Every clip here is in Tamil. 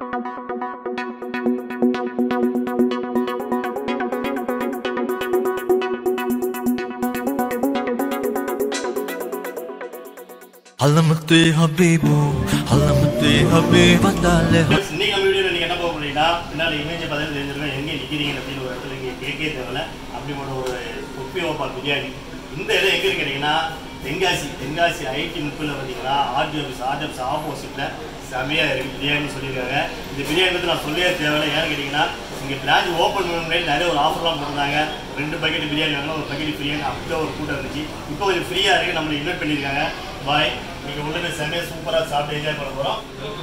علمتي حبيبو علمتي حبيب دالي Friends, இன்னைக்கு நம்ம வீடியோவில் நீங்கள் என்ன பார்க்க போறீங்கன்னா பின்னால் இமேஜை பார்த்து தெரிஞ்சிருக்கோம் எங்கே நிற்கிறீங்க அப்படின்னு ஒரு இடத்துல இங்கே கேட்கே தேவையில்ல அப்படிப்பட்ட ஒரு தொப்பி ஓப்பால் பிரியாணி இந்த இடம் எங்கே கேட்டிங்கன்னா தென்காசி தென்காசி ஐடி முப்பில் பார்த்தீங்கன்னா ஆர்டி ஆஃபீஸ் ஆர்டி ஆஃபீஸ் ஆப்போசிட்டில் செமையாக இருக்குது பிரியாணி சொல்லியிருக்காங்க இந்த பிரியாணி பற்றி நான் சொல்லவே தேவையில்லை ஏன்னு கேட்டிங்கன்னா இங்கே பிரான்ச் ஓப்பன் பண்ண முன்னாடி நிறைய ஒரு ஆஃபர்லாம் போட்டிருந்தாங்க ரெண்டு பக்கெட் பிரியாணி வாங்கலாம் ஒரு பக்கெட் பிரியாணி அப்படியே ஒரு கூட்டம் இருந்துச்சு இப்போ கொஞ்சம் ஃப்ரீயாக இருக்குது நம்மளை இன்வைட் பண்ணியிருக்காங்க பாய் நீங்கள் உள்ள செமையாக சூப்பராக சாப்பிட்டு என்ஜாய் பண்ண போகிறோம்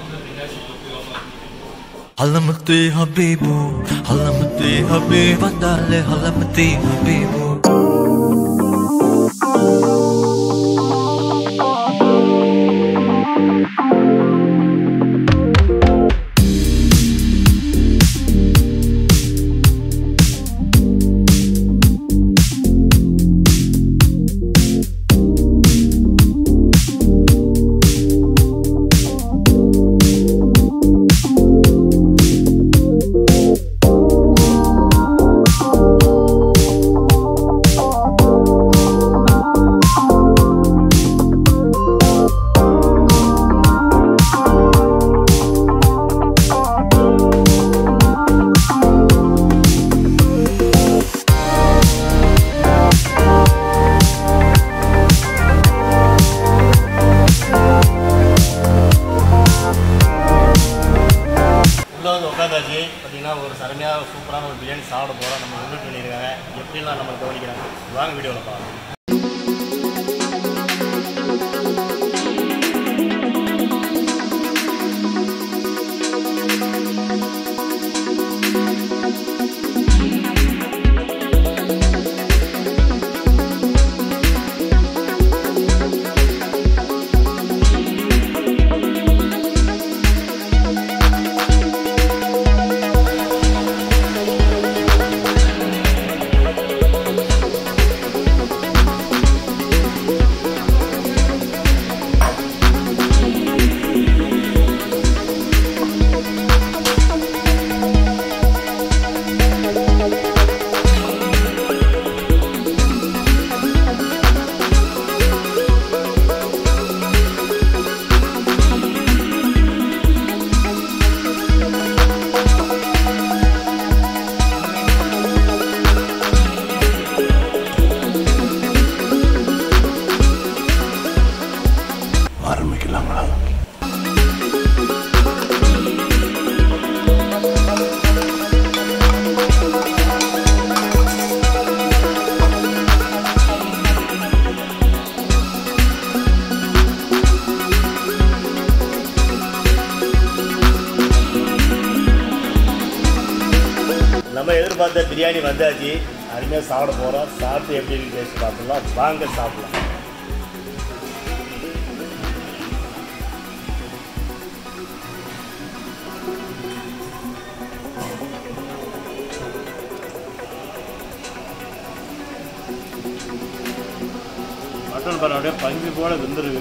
علمتي حبيبو علمتي حبيب دالي علمتي حبيبو உள்ள வந்து உட்காந்தாச்சு பார்த்தீங்கன்னா ஒரு சரமையாக சூப்பரான ஒரு பிரியாணி சாப்பிட போகிறோம் நம்ம இன்வைட் பண்ணியிருக்காங்க எப்படிலாம் நம்ம கவனிக்கிறாங்க வாங்க வீடியோவில் பார்க்கலாம் ஆரம்பிக்கலாங்களா நம்ம எதிர்பார்த்த பிரியாணி வந்தாச்சு அருமையாக சாப்பிட போகிறோம் சாப்பிட்டு எப்படி இருக்கு டேஸ்ட் பார்த்துலாம் வாங்க சாப்பிடலாம் மட்டன் பாருங்க அப்படியே பஞ்சு போல வெந்துருக்கு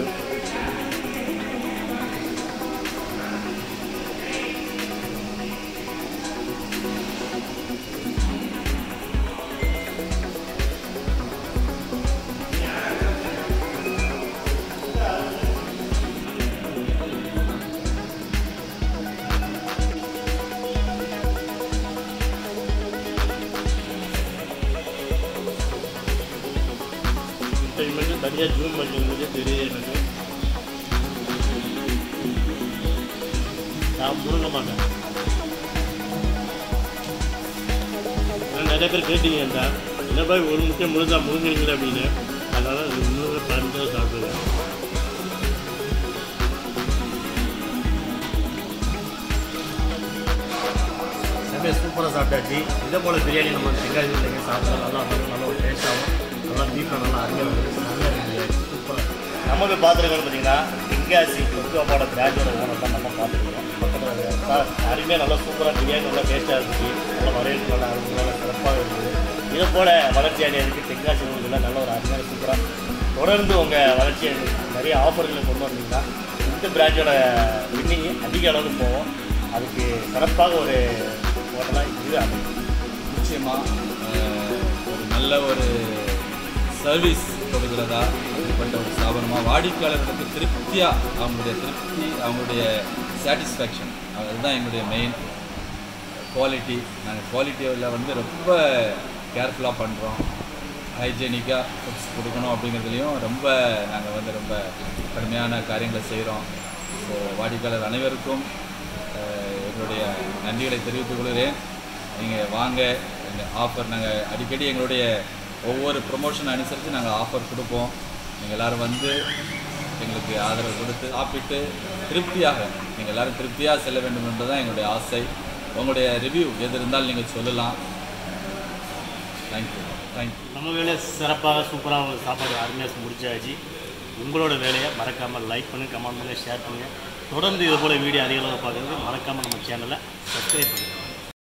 இது மட்டும் தனியாக ஜூம் பண்ணிருந்தது தெரியுது எனக்கு நான் முழுங்க மாட்டேன் ஏன்னா நிறைய பேர் கேட்டீங்க என்ன என்ன பாய் ஒரு முக்கியம் முழுதா முழுங்குறீங்களே அப்படின்னு அதனால முழுங்க பதினஞ்சு சாப்பிடுவேன் செம்மையாக சூப்பராக சாப்பிட்டாச்சு இதே போல் பிரியாணி நம்ம தெங்காய் இல்லைங்க சாப்பிட்டா நல்லா இருக்கும் நல்ல ஒரு டேஸ்ட்டாகவும் நல்லா பீஃப்ல நல்லா அருமையாக இருக்கும் செம்மையாக இருக்கு பிரியாணி சூப்பராக நம்ம போய் பார்த்துருக்கோம் பார்த்தீங்கன்னா தென்காசி கொத்துவாப்போட பிராஞ்சோட ஓனர் தான் நம்ம பார்த்துருக்கோம் பக்கத்தில் சார் அருமையாக நல்லா சூப்பராக பிரியாணி நல்லா டேஸ்ட்டாக இருந்துச்சு நல்லா வரவேற்பு நல்லா அருமையாக நல்லா சிறப்பாக இருந்தது இதை போல் வளர்ச்சி அடையிறதுக்கு தென்காசி ஊரில் நல்ல ஒரு அருமையான சூப்பராக தொடர்ந்து உங்கள் வளர்ச்சியை நிறைய ஆஃபர்களை கொண்டு வந்தீங்கன்னா இந்த பிரான்ச்சோட வின்னிங் அதிக அளவுக்கு போவோம் அதுக்கு சிறப்பாக ஒரு ஹோட்டலாக இது அமையும் நிச்சயமாக ஒரு நல்ல ஒரு சர்வீஸ் கொடுக்கிறதா அப்படிப்பட்ட ஒரு ஸ்தாபனமாக வாடிக்கையாளர்களுக்கு திருப்தியாக அவங்களுடைய திருப்தி அவங்களுடைய சாட்டிஸ்ஃபேக்ஷன் அதுதான் எங்களுடைய மெயின் குவாலிட்டி நாங்கள் குவாலிட்டியில் வந்து ரொம்ப கேர்ஃபுல்லாக பண்ணுறோம் ஹைஜீனிக்காக ஃபுட்ஸ் கொடுக்கணும் அப்படிங்கிறதுலையும் ரொம்ப நாங்கள் வந்து ரொம்ப கடுமையான காரியங்களை செய்கிறோம் ஸோ வாடிக்கையாளர் அனைவருக்கும் அஹ், எங்களுடைய நன்றிகளை தெரிவித்துக் கொள்கிறேன் நீங்கள் வாங்க எங்கள் ஆஃபர் நாங்கள் அடிக்கடி எங்களுடைய ஒவ்வொரு ப்ரொமோஷன் அனுசரித்து நாங்கள் ஆஃபர் கொடுப்போம் நீங்கள் எல்லோரும் வந்து எங்களுக்கு ஆதரவு கொடுத்து சாப்பிட்டு திருப்தியாக நீங்கள் எல்லாரும் திருப்தியாக செல்ல வேண்டும் என்பதுதான் எங்களுடைய ஆசை உங்களுடைய ரிவ்யூ எது இருந்தாலும் நீங்கள் சொல்லலாம் தேங்க்யூ தேங்க்யூ நம்ம வேலையை சிறப்பாக சூப்பராக ஒரு சாப்பாடு அருமையாக முடிச்சாச்சு உங்களோட வேலையை மறக்காமல் லைக் பண்ணுங்க கமெண்ட் பண்ணுங்க ஷேர் பண்ணுங்கள் தொடர்ந்து இது போல் வீடியோ அதிக அளவு பார்க்குறது மறக்காமல் நம்ம சேனலை சப்ஸ்கிரைப் பண்ணுங்கள்